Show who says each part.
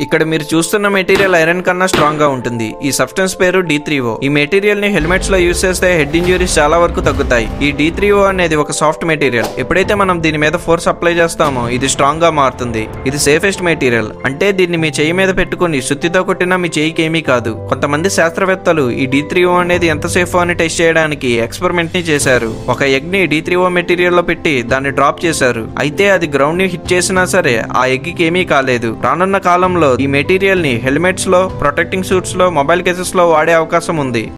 Speaker 1: ఇక్కడ మీరు చూస్తున్న మెటీరియల్ ఐరన్ కన్నా స్ట్రాంగ్ గా ఉంటుంది ఈ సబ్స్టెన్స్ పేరు డి ఈ మెటీరియల్ ని హెల్మెట్స్ లో యూస్ చేస్తే హెడ్ ఇంజురీస్ చాలా వరకు తగ్గుతాయి ఈ డి అనేది ఒక సాఫ్ట్ మెటీరియల్ ఎప్పుడైతే మనం దీని మీద ఫోర్స్ అప్లై చేస్తామో ఇది స్ట్రాంగ్ గా మారుతుంది ఇది సేఫెస్ట్ మెటీరియల్ అంటే దీన్ని మీ చేయి మీద పెట్టుకుని సుత్తితో కొట్టినా మీ చేయికి ఏమీ కాదు కొంతమంది శాస్త్రవేత్తలు ఈ డి అనేది ఎంత సేఫ్ అని టెస్ట్ చేయడానికి ఎక్స్పెరిమెంట్ ని చేశారు ఒక ఎగ్ ని డి మెటీరియల్ లో పెట్టి దాన్ని డ్రాప్ చేశారు అయితే అది గ్రౌండ్ ని హిట్ చేసినా సరే ఆ ఎగ్ కి ఏమీ కాలేదు రానున్న కాలంలో ఈ మెటీరియల్ ని హెల్మెట్స్ లో ప్రొటెక్టింగ్ సూట్స్ లో మొబైల్ కేసెస్ లో వాడే అవకాశం ఉంది